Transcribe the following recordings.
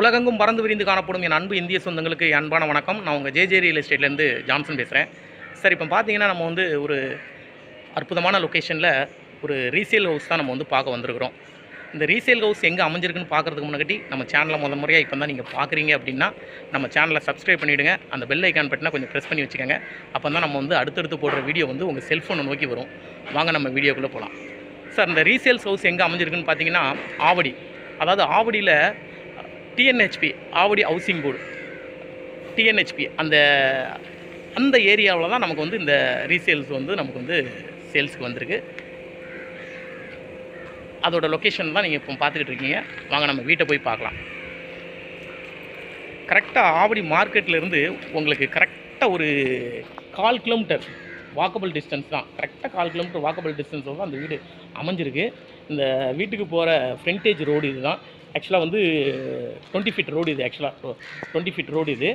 உலகெங்கும் பறந்து விரிந்து காணப்படும் என் அன்பு இந்திய சொந்தங்களுக்கு என் அன்பான வணக்கம் நான் உங்கள் ஜேஜே ரியல் எஸ்டேட்லேருந்து ஜான்சன் பேசுகிறேன் சார் இப்போ பார்த்தீங்கன்னா நம்ம வந்து ஒரு அற்புதமான லொக்கேஷனில் ஒரு ரீசேல் ஹவுஸ் தான் நம்ம வந்து பார்க்க வந்திருக்கிறோம் இந்த ரீசேல் ஹவுஸ் எங்கே அமைஞ்சிருக்குன்னு பார்க்குறதுக்கு முன்னாடி நம்ம சேனலை முத முறையாக இப்போ தான் நீங்கள் பார்க்குறீங்க அப்படின்னா நம்ம சேனலை சப்ஸ்கிரைப் பண்ணிவிடுங்க அந்த பெல் ஐக்கான் பட்டினா கொஞ்சம் ப்ரெஸ் பண்ணி வச்சுக்கோங்க அப்போ தான் நம்ம வந்து அடுத்தடுத்து போடுற வீடியோ வந்து உங்கள் செல்ஃபோனை நோக்கி வரும் வாங்க நம்ம வீடியோக்குள்ளே போகலாம் சார் இந்த ரீசேல்ஸ் ஹவுஸ் எங்கே அமைஞ்சிருக்குன்னு பார்த்தீங்கன்னா ஆவடி அதாவது ஆவடியில் TNHB Avadi housing board TNHB அந்த அந்த ஏரியாவில் தான் நமக்கு வந்து இந்த ரீசேல்ஸ் வந்து நமக்கு வந்து சேல்ஸுக்கு வந்திருக்கு அதோட லொக்கேஷன் தான் நீங்கள் இப்போ பார்த்துக்கிட்டு இருக்கீங்க வாங்க நம்ம வீட்டை போய் பார்க்கலாம் கரெக்டாக ஆவடி மார்க்கெட்லேருந்து உங்களுக்கு கரெக்டாக ஒரு கால் கிலோமீட்டர் வாக்கபிள் டிஸ்டன்ஸ் தான் கரெக்டாக கால் கிலோமீட்டர் வாக்கபிள் டிஸ்டன்ஸில் தான் அந்த வீடு அமைஞ்சிருக்கு இந்த வீட்டுக்கு போகிற ஃப்ரண்டேஜ் ரோடு இது தான் ஆக்சுவலாக வந்து டுவெண்ட்டி ஃபீட் ரோடு இது ஆக்சுவலாக டுவெண்ட்டி ஃபீட் ரோடு இது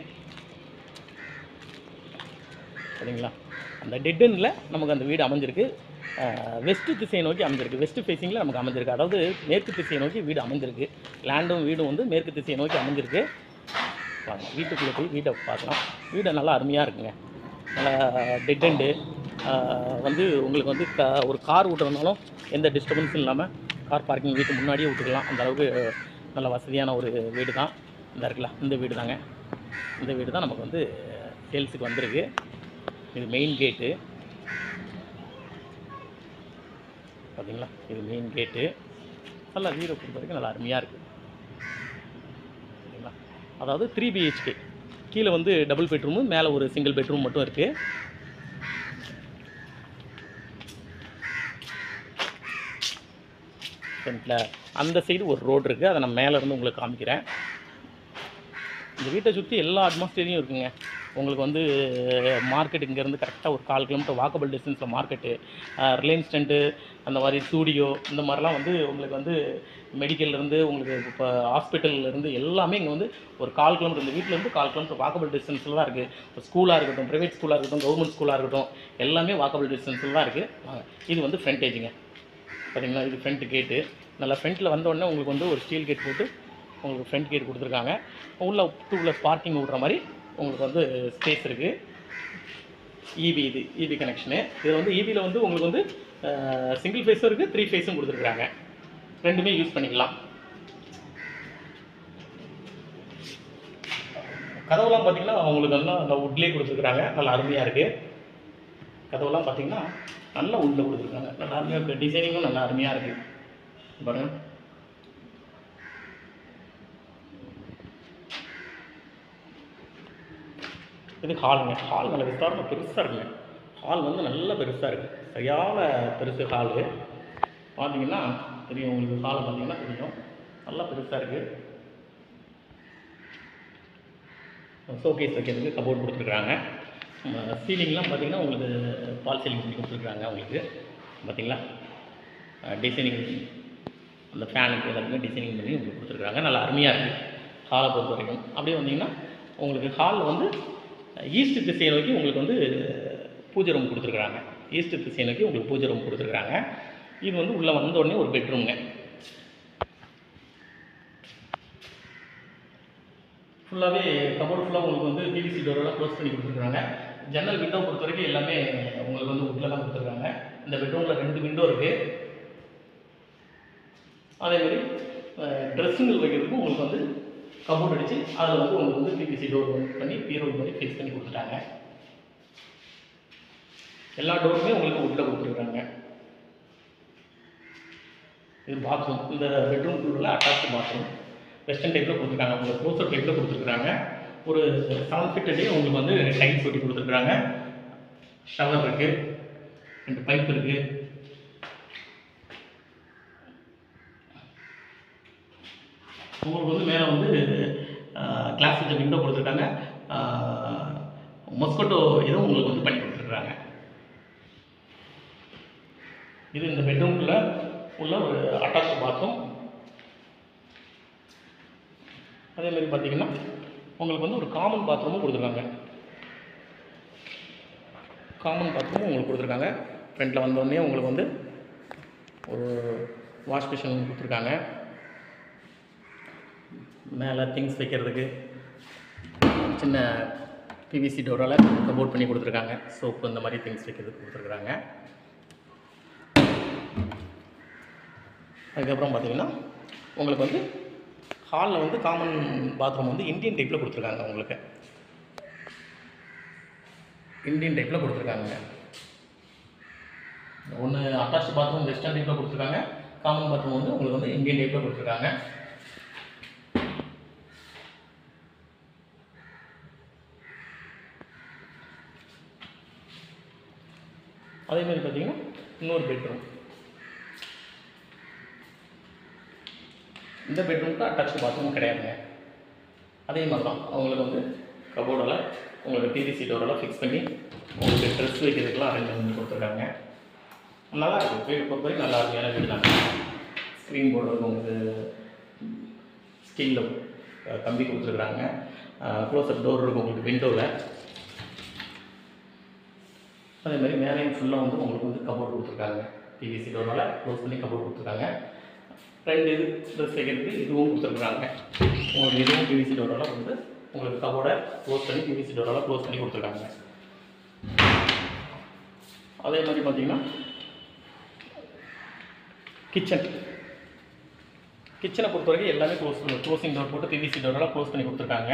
சரிங்களா அந்த டெட் எண்டில் நமக்கு அந்த வீடு அமைஞ்சிருக்கு வெஸ்ட்டு திசையை நோக்கி அமைஞ்சிருக்கு வெஸ்ட் ஃபேஸிங்கில் நமக்கு அமைஞ்சிருக்கு அதாவது மேற்கு திசையை நோக்கி வீடு அமைஞ்சிருக்கு லேண்டும் வீடும் வந்து மேற்கு திசையை நோக்கி அமைஞ்சிருக்கு வாங்க வீட்டுக்குள்ளே போய் வீட்டை பார்க்கலாம் வீடு நல்லா அருமையாக இருக்குங்க நல்லா டெட் எண்டு வந்து உங்களுக்கு வந்து க ஒரு கார் விட்டுறதுனாலும் எந்த டிஸ்டர்பன்ஸும் இல்லாமல் கார் பார்க்கிங் வீட்டு முன்னாடியே விட்டுக்கலாம் அந்த அளவுக்கு நல்ல வசதியான ஒரு வீடு தான் இந்த இருக்குல்ல இந்த வீடு தாங்க இந்த வீடு தான் நமக்கு வந்து சேல்ஸுக்கு வந்திருக்கு இது மெயின் கேட்டு பார்த்தீங்களா இது மெயின் கேட்டு நல்லா வீடை பொறுத்த வரைக்கும் நல்லா அருமையாக இருக்குது சரிங்களா அதாவது த்ரீ பிஹெச்கே கீழே வந்து டபுள் பெட்ரூமு மேலே ஒரு சிங்கிள் பெட்ரூம் மட்டும் இருக்குது ஃப்ரண்ட்டில் அந்த சைடு ஒரு ரோடு இருக்குது அதை நான் மேலே இருந்து உங்களுக்கு காமிக்கிறேன் இந்த வீட்டை சுற்றி எல்லா அட்மாஸ்பியரையும் இருக்குங்க உங்களுக்கு வந்து மார்க்கெட் இங்கேருந்து கரெக்டாக ஒரு கால் கிலோமீட்டர் வாக்கபிள் டிஸ்டன்ஸில் மார்க்கெட்டு ரிலையன்ஸ் டென்ட்டு அந்த மாதிரி ஸ்டூடியோ இந்த மாதிரிலாம் வந்து உங்களுக்கு வந்து மெடிக்கல்லேருந்து உங்களுக்கு இப்போ ஹாஸ்பிட்டல்லேருந்து எல்லாமே இங்கே வந்து ஒரு கால் கிலோமீட்டர் இந்த வீட்டிலேருந்து கால் கிலோமீட்டர் வாக்கபிள் டிஸ்டன்ஸில் தான் இருக்குது இப்போ ஸ்கூலாக இருக்கட்டும் ப்ரைவேட் ஸ்கூலாக இருக்கட்டும் கவர்மெண்ட் ஸ்கூலாக இருக்கட்டும் எல்லாமே வாக்கபிள் டிஸ்டன்ஸில் தான் இருக்குது இது வந்து ஃப்ரண்டேஜுங்க பார்த்தீங்களா இது ஃப்ரண்ட் கேட்டு நல்லா ஃப்ரண்ட்டில் வந்த உடனே உங்களுக்கு வந்து ஒரு ஸ்டீல் கேட் போட்டு உங்களுக்கு ஃப்ரண்ட் கேட் கொடுத்துருக்காங்க உள்ள டூ வீலர் பார்க்கிங் விட்ற மாதிரி உங்களுக்கு வந்து ஸ்பேஸ் இருக்குது இபி இது இபி கனெக்ஷனு இது வந்து இபியில் வந்து உங்களுக்கு வந்து சிங்கிள் ஃபேஸும் இருக்குது த்ரீ ஃபேஸும் கொடுத்துருக்குறாங்க ரெண்டுமே யூஸ் பண்ணிக்கலாம் கதவுலாம் பார்த்தீங்கன்னா உங்களுக்கு நல்லா நல்லா உட்லேயே கொடுத்துருக்குறாங்க நல்லா அருமையாக இருக்குது கதவுலாம் பார்த்தீங்கன்னா நல்லா உள்ள கொடுத்துருக்காங்க நல்லா அருமையாக இருக்குது டிசைனிங்கும் நல்லா அருமையாக இருக்குது பாருங்க இது ஹாலுங்க ஹால் நல்ல விஸ்தாரமாக பெருசாக இருக்குங்க ஹால் வந்து நல்ல பெருசாக இருக்குது சரியான பெருசு ஹாலு பார்த்தீங்கன்னா தெரியும் உங்களுக்கு ஹாலை பார்த்தீங்கன்னா தெரியும் நல்லா பெருசாக இருக்குது ஷோகேஸ் வைக்கிறதுக்கு கபோர்ட் கொடுத்துருக்குறாங்க சீலிங்லாம் பார்த்தீங்கன்னா உங்களுக்கு பால் சீலிங் பண்ணி கொடுத்துருக்குறாங்க உங்களுக்கு பார்த்தீங்களா டிசைனிங் அந்த ஃபேனுக்கு எல்லாத்துக்குமே டிசைனிங் பண்ணி உங்களுக்கு கொடுத்துருக்குறாங்க நல்லா அருமையாக இருக்குது ஹாலை பொறுத்த வரைக்கும் அப்படியே வந்தீங்கன்னா உங்களுக்கு ஹாலில் வந்து ஈஸ்ட் திசையை நோக்கி உங்களுக்கு வந்து பூஜை ரூம் கொடுத்துருக்குறாங்க ஈஸ்ட் திசையை நோக்கி உங்களுக்கு பூஜை ரூம் கொடுத்துருக்குறாங்க இது வந்து உள்ளே வந்த உடனே ஒரு பெட்ரூம்ங்க ஃபுல்லாகவே கபோர்ட் ஃபுல்லாக உங்களுக்கு வந்து பிவிசி டோரெல்லாம் க்ளோஸ் பண்ணி கொடுத்துருக்காங்க ஜன்னல் விண்டோ பொறுத்த வரைக்கும் எல்லாமே உங்களுக்கு வந்து உட்டில் தான் கொடுத்துருக்காங்க இந்த பெட்ரூமில் ரெண்டு விண்டோ இருக்குது அதே மாதிரி ட்ரெஸ்ஸுங்கள் வைக்கிறதுக்கும் உங்களுக்கு வந்து கபோர்ட் அடித்து அதில் வந்து உங்களுக்கு வந்து பிவிசி டோர் பண்ணி பீரோ மாதிரி ஃபிக்ஸ் பண்ணி கொடுத்துட்டாங்க எல்லா டோருமே உங்களுக்கு உட்டில் கொடுத்துருக்காங்க இது பாத்ரூம் இந்த பெட்ரூம்குள்ள அட்டாச் பாத்ரூம் வெஸ்டர்ன் டைப்பில் கொடுத்துருக்காங்க உங்களுக்கு க்ளோசர் டைப்பில் கொடுத்துருக்காங்க ஒரு செவன் ஃபிட்டடே உங்களுக்கு வந்து டைல்ஸ் ஒட்டி கொடுத்துருக்குறாங்க ஷவர் இருக்குது ரெண்டு பைப் இருக்குது உங்களுக்கு வந்து மேலே வந்து கிளாஸ் வச்ச விண்டோ கொடுத்துருக்காங்க மொஸ்கோட்டோ இதுவும் உங்களுக்கு வந்து பண்ணி கொடுத்துருக்குறாங்க இது இந்த பெட்ரூம்குள்ளே உள்ள ஒரு அட்டாச் பாத்ரூம் அதே மாதிரி பார்த்தீங்கன்னா உங்களுக்கு வந்து ஒரு காமன் பாத்ரூமும் கொடுத்துருக்காங்க காமன் பாத்ரூமும் உங்களுக்கு கொடுத்துருக்காங்க ஃப்ரண்ட்டில் வந்தோடனே உங்களுக்கு வந்து ஒரு வாஷ் மிஷின் கொடுத்துருக்காங்க மேலே திங்ஸ் வைக்கிறதுக்கு சின்ன பிவிசி டோரால் கபோர்ட் பண்ணி கொடுத்துருக்காங்க சோப்பு இந்த மாதிரி திங்ஸ் வைக்கிறதுக்கு கொடுத்துருக்குறாங்க அதுக்கப்புறம் பார்த்தீங்கன்னா உங்களுக்கு வந்து ஹாலில் வந்து காமன் பாத்ரூம் வந்து இந்தியன் டைப்பில் கொடுத்துருக்காங்க உங்களுக்கு இந்தியன் டைப்பில் கொடுத்துருக்காங்க ஒன்று அட்டாச் பாத்ரூம் வெஸ்டர்ன் டைப்பில் கொடுத்துருக்காங்க காமன் பாத்ரூம் வந்து உங்களுக்கு வந்து இந்தியன் டைப்பில் கொடுத்துருக்காங்க அதே மாதிரி பார்த்தீங்கன்னா இன்னொரு பெட்ரூம் இந்த பெட்ரூமுக்கு அட்டாச் பாத்ரூம் கிடையாதுங்க அதே மாதிரி தான் அவங்களுக்கு வந்து கபோர்டெல்லாம் உங்களுக்கு டிவி டோரெல்லாம் ஃபிக்ஸ் பண்ணி உங்களுக்கு ட்ரெஸ் வைக்கிறதுக்கெல்லாம் அரேஞ்ச் பண்ணி கொடுத்துருக்காங்க நல்லா இருக்குது வீடு பொறுத்த வரைக்கும் நல்லா இருக்கு ஏன்னா வீடு தான் ஸ்க்ரீன் போர்டு உங்களுக்கு ஸ்டீலில் கம்பி கொடுத்துருக்குறாங்க க்ளோஸ்அப் டோர் இருக்கும் உங்களுக்கு விண்டோவில் அதே மாதிரி மேலேயும் ஃபுல்லாக வந்து உங்களுக்கு வந்து கபோர்ட் கொடுத்துருக்காங்க பிவிசி டோரால் க்ளோஸ் பண்ணி கபோர்ட் கொடுத்துருக்காங்க ரெண்டு இது ட்ரெஸ் வைக்கிறதுக்கு இதுவும் கொடுத்துருக்குறாங்க உங்களுக்கு இதுவும் பிவிசி டோரால் வந்து உங்களுக்கு கபோர்டை க்ளோஸ் பண்ணி பிவிசி டோரால் க்ளோஸ் பண்ணி கொடுத்துருக்காங்க அதே மாதிரி பார்த்தீங்கன்னா கிச்சன் கிச்சனை பொறுத்த வரைக்கும் எல்லாமே க்ளோஸ் க்ளோசிங் டோர் போட்டு பிவிசி டோரெல்லாம் க்ளோஸ் பண்ணி கொடுத்துருக்காங்க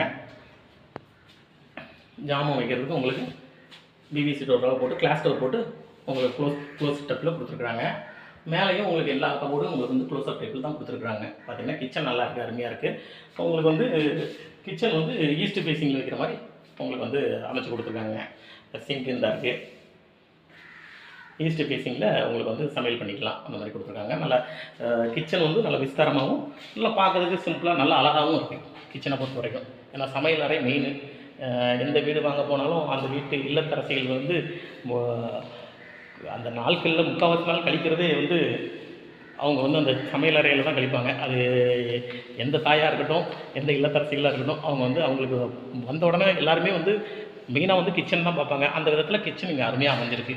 ஜாமான் வைக்கிறதுக்கு உங்களுக்கு பிவிசி டோரெல்லாம் போட்டு கிளாஸ் டோர் போட்டு உங்களுக்கு க்ளோஸ் க்ளோஸ் டப்பில் கொடுத்துருக்குறாங்க மேலேயும் உங்களுக்கு எல்லா கபோர்டும் உங்களுக்கு வந்து க்ளோஸ் அப் டைப்பில் தான் கொடுத்துருக்குறாங்க பார்த்தீங்கன்னா கிச்சன் நல்லா இருக்குது அருமையாக இருக்குது உங்களுக்கு வந்து கிச்சன் வந்து ஈஸ்ட் ஃபேஸிங்கில் வைக்கிற மாதிரி உங்களுக்கு வந்து அமைச்சு கொடுத்துருக்காங்க சிங்க் இந்த இருக்குது ஈஸ்ட் ஃபேஸிங்கில் உங்களுக்கு வந்து சமையல் பண்ணிக்கலாம் அந்த மாதிரி கொடுத்துருக்காங்க நல்லா கிச்சன் வந்து நல்ல விஸ்தாரமாகவும் நல்லா பார்க்கறதுக்கு சிம்பிளாக நல்லா அழகாகவும் இருக்குது கிச்சனை பொறுத்த வரைக்கும் ஏன்னா சமையல் அறை மெயின் எந்த வீடு வாங்க போனாலும் அந்த வீட்டு இல்லத்தரசிகள் வந்து மொ- அந்த நாட்களில் முக்கால்வாசி நாள் கழிக்கிறதே வந்து அவங்க வந்து அந்த சமையல் அறையில் தான் கழிப்பாங்க அது எந்த தாயாக இருக்கட்டும் எந்த இல்லத்தரசிகளாக இருக்கட்டும் அவங்க வந்து அவங்களுக்கு வந்த உடனே எல்லாருமே வந்து மெயினாக வந்து கிச்சன் தான் பார்ப்பாங்க அந்த விதத்தில் கிச்சன் இங்கே அருமையாக அமைஞ்சிருக்கு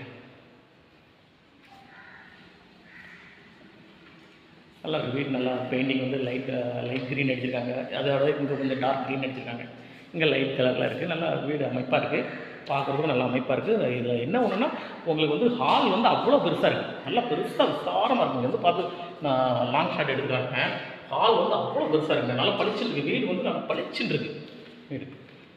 நல்லா இருக்கு வீடு நல்லா பெயிண்டிங் வந்து லைட் லைட் க்ரீன் அடிச்சிருக்காங்க அதோட இங்கே கொஞ்சம் டார்க் க்ரீன் அடிச்சிருக்காங்க இங்கே லைட் கலரில் இருக்குது நல்லா வீடு அமைப்பாக இருக்குது பார்க்குறதுக்கும் நல்லா அமைப்பாக இருக்குது இதில் என்ன ஒன்றுனா உங்களுக்கு வந்து ஹால் வந்து அவ்வளோ பெருசாக இருக்குது நல்லா பெருசாக விசாரமாக இருக்கும் இங்க வந்து பார்த்து நான் லாங் ஷாட் எடுத்துக்காங்க ஹால் வந்து அவ்வளோ பெருசாக இருக்குங்க நல்லா பளிச்சுன்னு இருக்கு வீடு வந்து நல்லா பளிச்சுன்னு இருக்கு வீடு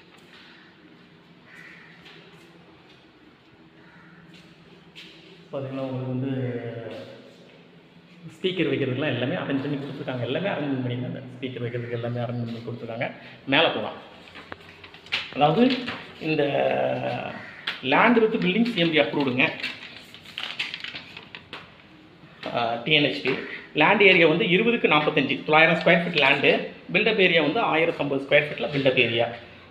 பார்த்தீங்கன்னா உங்களுக்கு வந்து ஸ்பீக்கர் வைக்கிறதுக்குலாம் எல்லாமே அரேஞ்ச் பண்ணி கொடுத்துருக்காங்க எல்லாமே அரேஞ்ச் பண்ணியிருக்காங்க ஸ்பீக்கர் வைக்கிறதுக்கு எல்லாமே அரேஞ்ச் பண்ணி கொடுத்துருக்காங்க மேலே போகலாம் அதாவது இந்த லேண்ட் வித் பில்டிங் சிஎம்டி அப்ரூவ்டுங்க டிஎன்ஹெச்டி லேண்ட் ஏரியா வந்து இருபதுக்கு நாற்பத்தஞ்சு தொள்ளாயிரம் square feet land built up area வந்து ஆயிரத்தம்பது ஸ்கொயர் ஃபீட்டில் பில்டப் ஏரியா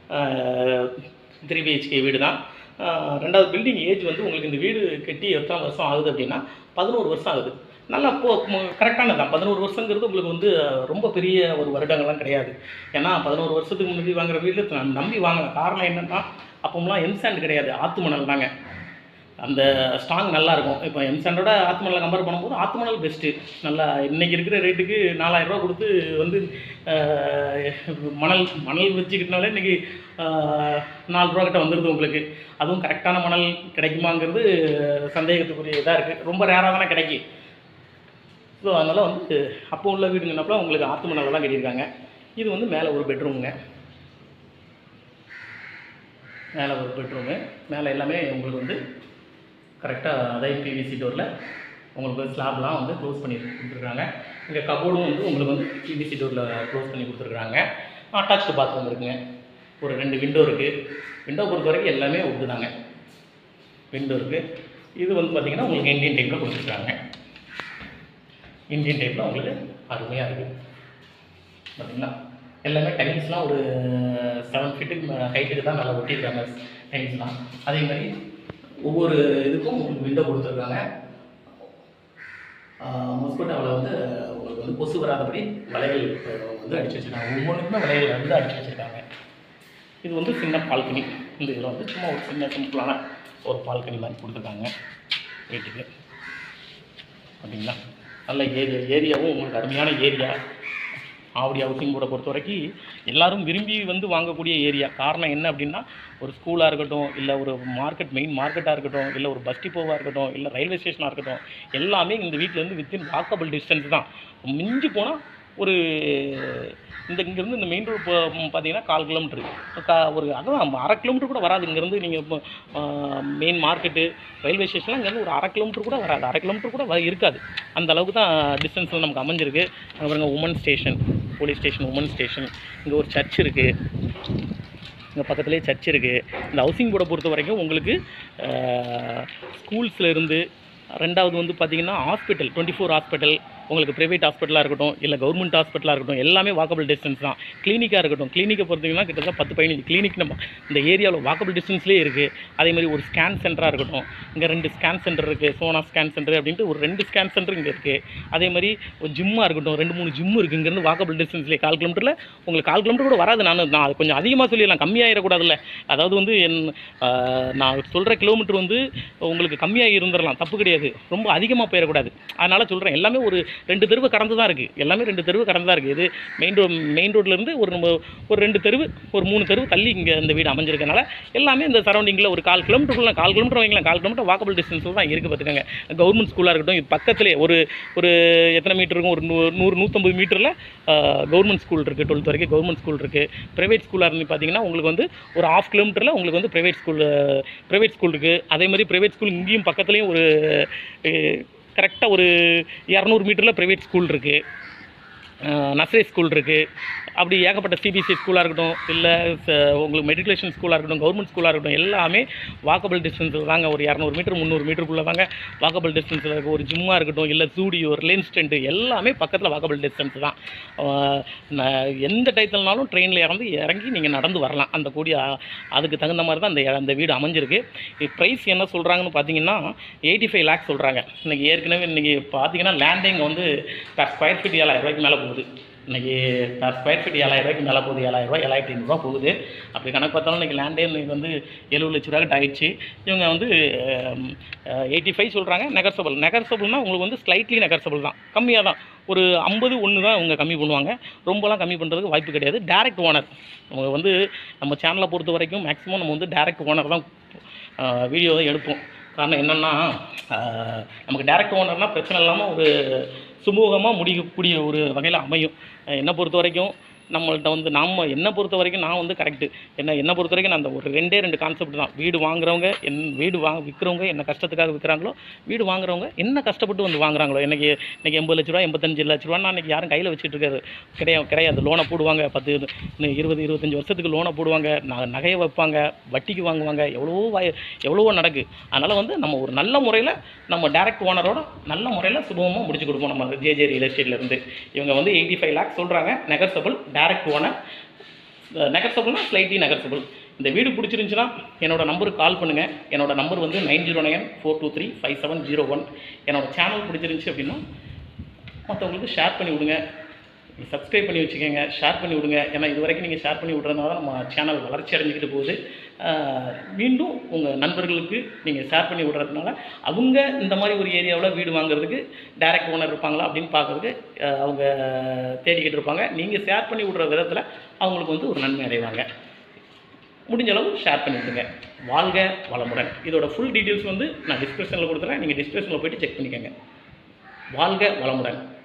த்ரீ பிஹெச்கே வீடு தான் ஆஹ் ரெண்டாவது பில்டிங் ஏஜ் வந்து உங்களுக்கு இந்த வீடு கட்டி எத்தனை வருஷம் ஆகுது அப்படின்னா பதினோரு வருஷம் ஆகுது நல்லா போ கரெக்டானது தான் பதினோரு வருஷங்கிறது உங்களுக்கு வந்து அஹ், ரொம்ப பெரிய ஒரு வருடங்கள்லாம் கிடையாது ஏன்னா பதினோரு வருஷத்துக்கு முன்னாடி வாங்குற வீட்டில் நம்பி வாங்கலாம் காரணம் என்னென்னா அப்போம்லாம் எம்சாண்ட் கிடையாது ஆத்து மணல் தாங்க அந்த ஸ்ட்ராங் நல்லா இருக்கும் இப்போ எம்சாண்டோட ஆத்து மணலை கம்பேர் பண்ணும்போது ஆத்து மணல் பெஸ்ட்டு நல்லா இன்னைக்கு இருக்கிற ரேட்டுக்கு நாலாயிரம் ரூபாய் கொடுத்து வந்து அஹ், மணல் மணல் வச்சுக்கிட்டனால இன்னைக்கு அஹ், நாலு ரூபா கிட்ட வந்துடுது உங்களுக்கு அதுவும் கரெக்டான மணல் கிடைக்குமாங்கிறது சந்தேகத்துக்குரிய இதாக இருக்குது ரொம்ப ரேராக தானே கிடைக்கும் ஸோ அதனால் வந்து அப்போ உள்ள வீடுங்கன்னப்பல உங்களுக்கு ஆத்து மணலில் தான் கட்டியிருக்காங்க இது வந்து மேலே ஒரு பெட்ரூமுங்க மேலே ஒரு பெட்ரூமு மேலே எல்லாமே உங்களுக்கு வந்து கரெக்டாக அதே பிவிசி டோரில் உங்களுக்கு ஸ்லாப்லாம் வந்து க்ளோஸ் பண்ணி கொடுத்துருக்காங்க இங்கே கபோர்டும் வந்து உங்களுக்கு வந்து பிவிசி டோரில் க்ளோஸ் பண்ணி கொடுத்துருக்காங்க அட்டாச்சு பாத்ரூம் இருக்குங்க ஒரு ரெண்டு விண்டோ இருக்குது விண்டோ பொறுத்த வரைக்கும் எல்லாமே உட்டு தாங்க விண்டோ இருக்குது இது வந்து பார்த்திங்கன்னா உங்களுக்கு இந்தியன் டைப்பில் கொடுத்துருக்காங்க இந்தியன் டைப்பில் உங்களுக்கு அருமையாக இருக்குது பார்த்தீங்களா எல்லாமே டைல்ஸ்லாம் ஒரு செவன் ஃபீட்டுக்கு ஹைட்டுக்கு தான் நல்லா ஒட்டியிருக்காங்க டைல்ஸ்லாம் அதே மாதிரி ஒவ்வொரு இதுக்கும் விண்டோ கொடுத்துருக்காங்க மொஸ்கோட்டாவில் வந்து உங்களுக்கு வந்து கொசு வராதபடி வலைகள் வந்து அடிச்சு வச்சுருக்காங்க ஒவ்வொன்றுக்குமே வலைகள் வந்து அடிச்சு வச்சுருக்காங்க இது வந்து சின்ன பால்கனி இந்த இதில் வந்து சும்மா ஒரு சின்ன சிம்பிளான ஒரு பால்கனி மாதிரி கொடுத்துருக்காங்க வீட்டுக்கு அப்படிங்களா நல்ல ஏரியா ஏரியாவும் உங்களுக்கு அருமையான ஏரியா ஆவடி ஹவுசிங் போர்டை பொறுத்த வரைக்கும் எல்லாரும் விரும்பி வந்து வாங்கக்கூடிய ஏரியா காரணம் என்ன அப்படின்னா ஒரு ஸ்கூலாக இருக்கட்டும் இல்லை ஒரு மார்க்கெட் மெயின் மார்க்கெட்டாக இருக்கட்டும் இல்லை ஒரு பஸ் டிப்போவாக இருக்கட்டும் இல்லை ரயில்வே ஸ்டேஷனாக இருக்கட்டும் எல்லாமே இந்த வீட்டிலேருந்து வித்தின் வாக்கபிள் டிஸ்டன்ஸ் தான் மிஞ்சி போனால் ஒரு இந்த இங்கேருந்து இந்த மெயின் ரோடு பார்த்தீங்கன்னா கால் கிலோமீட்ரு கா ஒரு அதான் அரை கிலோமீட்டர் கூட வராது இங்கேருந்து நீங்கள் இப்போ மெயின் மார்க்கெட்டு ரயில்வே ஸ்டேஷன்லாம் இங்கேருந்து ஒரு அரை கிலோமீட்டர் கூட வராது அரை கிலோமீட்டர் கூட வ- இருக்காது அந்த அளவுக்கு தான் டிஸ்டன்ஸில் நமக்கு அமைஞ்சிருக்கு அங்கே பாருங்க woman station police station woman station இங்கே ஒரு சர்ச் இருக்குது இங்கே பக்கத்துலேயே சர்ச் இருக்குது இந்த ஹவுசிங் போர்டை பொறுத்த வரைக்கும் உங்களுக்கு ஸ்கூல்ஸில் இருந்து ரெண்டாவது வந்து பார்த்தீங்கன்னா ஹாஸ்பிட்டல் டுவெண்ட்டி ஃபோர் ஹாஸ்பிட்டல் உங்களுக்கு ப்ரைவேட் ஹாஸ்பிட்டலாக இருக்கட்டும் இல்லை கவர்மெண்ட் ஹாஸ்பிட்டலாக இருக்கட்டும் எல்லாமே வாக்கபிள் டிஸ்டன்ஸ் தான் கிளினிக்காக இருக்கட்டும் கிளினிக்கை பொறுத்தீங்கன்னா கிட்டத்தட்ட பத்து பதினஞ்சு கிளினிக் நம்ம இந்த ஏரியாவில் வாக்கபிள் டிஸ்டன்ஸ்லேயே இருக்குது அதே மாதிரி ஒரு ஸ்கேன் சென்டராக இருக்கட்டும் இங்கே ரெண்டு ஸ்கேன் சென்டர் இருக்குது சோனா ஸ்கேன் சென்டர் அப்படின்ட்டு ஒரு ரெண்டு ஸ்கேன் சென்டர் இங்கே இருக்குது அதே மாதிரி ஒரு ஜிம்மாக இருக்கட்டும் ரெண்டு மூணு ஜிம் இருக்குது இங்கேருந்து வாக்கபிள் டிஸ்டன்ஸ்லேயே கால் கிலோமீட்டரில் உங்களுக்கு கால் கிலோமீட்டர் கூட வராது நான் நான் அது கொஞ்சம் அதிகமாக சொல்லிடலாம் கம்மியாயிடக்கூடாதுல்ல அதாவது வந்து என் ஆஹ், நான் சொல்கிற கிலோமீட்டர் வந்து உங்களுக்கு கம்மியாக இருந்துடலாம் தப்பு கிடையாது ரொம்ப அதிகமாக போயிடக்கூடாது அதனால் சொல்கிறேன் எல்லாமே ஒரு ரெண்டு தெருவு கடந்து தான் இருக்குது எல்லாமே ரெண்டு தெருவு கடந்து தான் இருக்குது இது மெயின் ரோட் மெயின் ரோட்லேருந்து ஒரு நம்ம ஒரு ரெண்டு தெருவு ஒரு மூணு தெருவு தள்ளி இங்கே இந்த வீடு அமைஞ்சிருக்கனால எல்லாமே இந்த சரௌண்டிங்கில் ஒரு கால் கிலோமீட்டருக்குள்ள கால் கிலோமீட்டர் வைங்களேன் கால் கிலோமீட்டர் வாக்கபிள் டிஸ்டன்ஸில் தான் இருக்குது பார்த்துக்கோங்க கவர்மெண்ட் ஸ்கூலாக இருக்கட்டும் இது பக்கத்துலேயே ஒரு ஒரு எத்தனை மீட்டர் இருக்கும் ஒரு நூ- நூறு நூற்றம்பது மீட்டரில் கவர்மெண்ட் ஸ்கூல் இருக்குது டுவெல்த் வரைக்கும் கவர்மெண்ட் ஸ்கூல் இருக்குது ப்ரைவேட் ஸ்கூலாக இருந்து பார்த்தீங்கன்னா உங்களுக்கு வந்து ஒரு ஆஃப் கிலோமீட்டரில் உங்களுக்கு வந்து ப்ரைவேட் ஸ்கூல் ப்ரைவேட் ஸ்கூல் இருக்குது அதே மாதிரி ப்ரைவேட் ஸ்கூல் இங்கேயும் பக்கத்துலேயும் ஒரு கரெக்டாக ஒரு இரநூறு மீட்டரில் ப்ரைவேட் ஸ்கூல் இருக்குது நர்சரி ஸ்கூல் இருக்குது அப்படி ஏகப்பட்ட சிபிஎஸ்சி ஸ்கூலாக இருக்கட்டும் இல்லை உங்களுக்கு மெட்ரிகுலேஷன் ஸ்கூலாக இருக்கட்டும் கவர்மெண்ட் ஸ்கூலாக இருக்கட்டும் எல்லாமே வாக்கபிள் டிஸ்டன்ஸில் தாங்க ஒரு இரநூறு மீட்டர் முந்நூறு மீட்டருக்குள்ளே தாங்க வாக்கபிள் டிஸ்டன்ஸில் இருக்க ஒரு ஜிம்மாக இருக்கட்டும் இல்லை ஸ்டூடியோ ரிலையன்ஸ் டென்ட்டு எல்லாமே பக்கத்தில் வாக்கபிள் டிஸ்டன்ஸ் தான் ஆஹ் நான் எந்த டயத்துலனாலும் ட்ரெயினில் இறந்து இறங்கி நீங்கள் நடந்து வரலாம் அந்த கூடிய அதுக்கு தகுந்த மாதிரி தான் அந்த அந்த வீடு அமைஞ்சிருக்கு ப்ரைஸ் என்ன சொல்கிறாங்கன்னு பார்த்தீங்கன்னா எயிட்டி ஃபைவ் லேக்ஸ் சொல்கிறாங்க இன்றைக்கி ஏற்கனவே இன்றைக்கி பார்த்தீங்கன்னா லேண்டே இங்கே வந்து பர் ஸ்கொயர் ஃபீட் ஏழாயிரம் ரூபாய்க்கு மேலே போகுது இன்றைக்கி பர் ஸ்கொயர் ஃபீட் ஏழாயிரம் ரூபாய்க்கு மேலே போகுது ஏழாயிரம் ரூபாய் ஏழாயிரத்தி ஐநூறுரூவா போகுது அப்படி கணக்கு பார்த்தாலும் இன்றைக்கி லேண்டே இன்னைக்கு வந்து எழுபது லட்ச ரூபாய்க்கு ஆயிடுச்சு இவங்க வந்து எயிட்டி ஃபைவ் சொல்கிறாங்க நெகர்சபிள் நெகர்சபிள்னால் உங்களுக்கு வந்து ஸ்லைட்லி நெகர்சபிள் தான் கம்மியாக தான் ஒரு ஐம்பது ஒன்று தான் அவங்க கம்மி பண்ணுவாங்க ரொம்பலாம் கம்மி பண்ணுறதுக்கு வாய்ப்பு கிடையாது டேரக்ட் ஓனர் அவங்க வந்து நம்ம சேனலை பொறுத்த வரைக்கும் மேக்ஸிமம் நம்ம வந்து டேரக்ட் ஓனர் தான் வீடியோ தான் எடுப்போம் காரணம் என்னென்னா நமக்கு டேரக்ட் ஓனர்னால் பிரச்சனை இல்லாமல் ஒரு சுமூகமாக முடிக்கக்கூடிய ஒரு வகையில் அமையும் அஹ் என்னை பொறுத்த வரைக்கும் நம்மள்ட்ட வந்து நம்ம என்னை பொறுத்த வரைக்கும் நான் வந்து கரெக்டு என்ன என்னை பொறுத்த வரைக்கும் நான் அந்த ஒரு ரெண்டே ரெண்டு கான்செப்ட் தான் வீடு வாங்குறவங்க என் வீடு வாங்க விற்கிறவங்க என்ன கஷ்டத்துக்காக விற்கிறாங்களோ வீடு வாங்குறவங்க என்ன கஷ்டப்பட்டு வந்து வாங்குறாங்களோ எனக்கு இன்னைக்கு எண்பது லட்ச ரூபா எண்பத்தஞ்சு லட்ச ரூபா நான் இன்னைக்கு யாரும் கையில் வச்சுட்டு இருக்காரு கிடையாது கிடையாது லோனை போடுவாங்க பத்து இன்னும் இருபது இருபத்தஞ்சி வருஷத்துக்கு லோனை போடுவாங்க ந- நகையை வைப்பாங்க வட்டிக்கு வாங்குவாங்க எவ்வளவோ வாய் எவ்வளவோ நடக்கு அதனால் வந்து நம்ம ஒரு நல்ல முறையில் நம்ம டேரக்ட் ஓனரோட நல்ல முறையில் சுபமாக முடிச்சு கொடுப்போம் நம்ம ஜேஜே ரியல் எஸ்டேட்லேருந்து இவங்க வந்து எயிட்டி ஃபைவ் லேக்ஸ் சொல்கிறாங்க நெகர்சபிள் டேரக்ட் ஓனர் நெகர்சபிள்னா ஸ்லைட்லி நெகர்சபிள் இந்த வீடு பிடிச்சிருந்துச்சுன்னா என்னோட நம்பருக்கு கால் பண்ணுங்கள் என்னோட நம்பர் வந்து nine zero nine four two three five seven zero one என்னோட சேனல் பிடிச்சிருந்துச்சி அப்படின்னா மற்றவங்களுக்கு ஷேர் பண்ணி விடுங்க சப்ஸ்கிரைப் பண்ணி வச்சுக்கோங்க ஷேர் பண்ணி விடுங்க ஏன்னா இது வரைக்கும் நீங்கள் ஷேர் பண்ணி விட்றதுனால தான் நம்ம சேனல் வளர்ச்சி அடைஞ்சிக்கிட்டு போகுது ஆஹ் மீண்டும் உங்கள் நண்பர்களுக்கு நீங்கள் ஷேர் பண்ணி விட்றதுனால அவங்க இந்த மாதிரி ஒரு ஏரியாவில் வீடு வாங்குறதுக்கு டைரக்ட் ஓனர் இருப்பாங்களா அப்படின்னு பார்க்கறதுக்கு ஆஹ் அவங்க தேடிக்கிட்டு இருப்பாங்க நீங்கள் ஷேர் பண்ணி விட்ற விதத்தில் அவங்களுக்கு வந்து ஒரு நன்மை அடைவாங்க முடிஞ்ச அளவு ஷேர் பண்ணி விடுங்க வாழ்க வளமுடன் இதோட ஃபுல் டீட்டெயில்ஸ் வந்து நான் டிஸ்கிரிப்ஷனில் கொடுத்துறேன் நீங்கள் டிஸ்கிரிப்ஷனில் போயிட்டு செக் பண்ணிக்கோங்க வாழ்க வளமுடன்